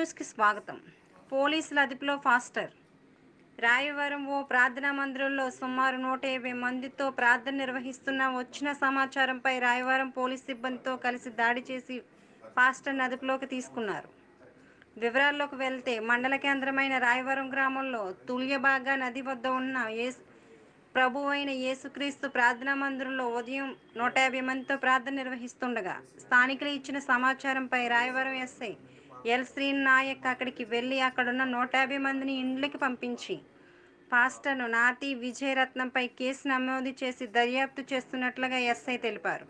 న్యూస్కి స్వాగతం పోలీసుల అదుపులో ఫాస్టర్ రాయవరం ఓ ప్రార్థనా మందిరంలో సుమారు నూట యాభై మందితో ప్రార్థన నిర్వహిస్తున్న వచ్చిన సమాచారంపై రాయవరం పోలీస్ సిబ్బందితో కలిసి దాడి చేసి పాస్టర్ని అదుపులోకి తీసుకున్నారు వివరాల్లోకి వెళ్తే మండల కేంద్రమైన రాయవరం గ్రామంలో తుల్యబాగా నది వద్ద ఉన్న యేసు ప్రభు అయిన యేసుక్రీస్తు ప్రార్థనా మందిరంలో ఉదయం నూట యాభై మందితో ప్రార్థన నిర్వహిస్తుండగా స్థానికులు ఇచ్చిన సమాచారంపై రాయవరం ఎస్ఐ ఎల్ శ్రీనాయక్ అక్కడికి వెళ్ళి అక్కడున్న నూట యాభై మందిని ఇండ్లకి పంపించి పాస్టర్ను నాతి విజయరత్నంపై కేసు నమోదు చేసి దర్యాప్తు చేస్తున్నట్లుగా ఎస్ఐ తెలిపారు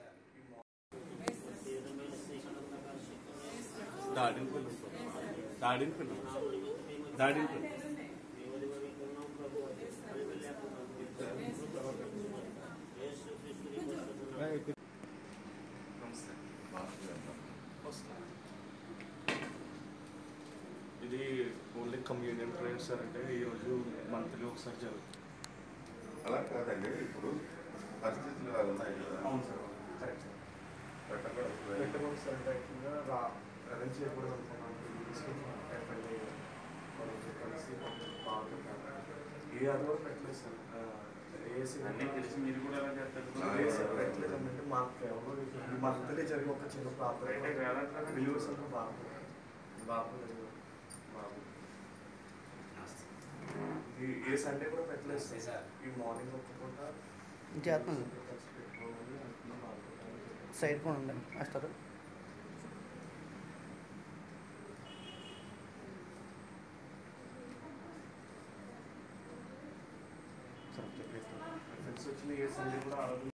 దాడిని పిల్లలు దాడిని పిల్లలు దాడిని పిల్లలు నమస్తే వస్తున్నా. ఇది ఓన్లీ కమ్యూనియన్ ట్రైన్స్ సార్ అంటే ఈరోజు మంత్లీ ఒకసారి జరుగుతుంది అలా కాదండి ఇప్పుడు పరిస్థితులు అలా ఉన్నాయి కదా అవును సార్ కరెక్ట్ సార్ పెట్టకూడదు పెట్టకూడదు సార్ డైరెక్ట్గా రా అరేంజ్ చేయకూడదు అనుకున్నాను ఎఫ్ఐఏ కలిసి బాగుంటుంది ఏ ఆదివారం పెట్టలేదు సార్ ఏసీ అన్నీ తెలిసి మీరు కూడా ఎలా చేస్తారు పెట్టలేదంటే మాకు కేవలం ఈ మంత్లీ జరిగే ఒక చిన్న ప్రాబ్లం అయితే వేరే విలువస్ అంతా బాబు బాబు బాబు ఈ ఏ సండే కూడా పెట్టలేదు సార్ ఈ మార్నింగ్ ఒక పూట చేస్తున్నాను కలిసి పెట్టుకోవాలని అనుకున్నాం బాబు. సైడ్ కూడా ఉండండి మాస్టర్ ఫ్రెండ్స్ వచ్చిన ఏ సండే కూడా ఆ రోజు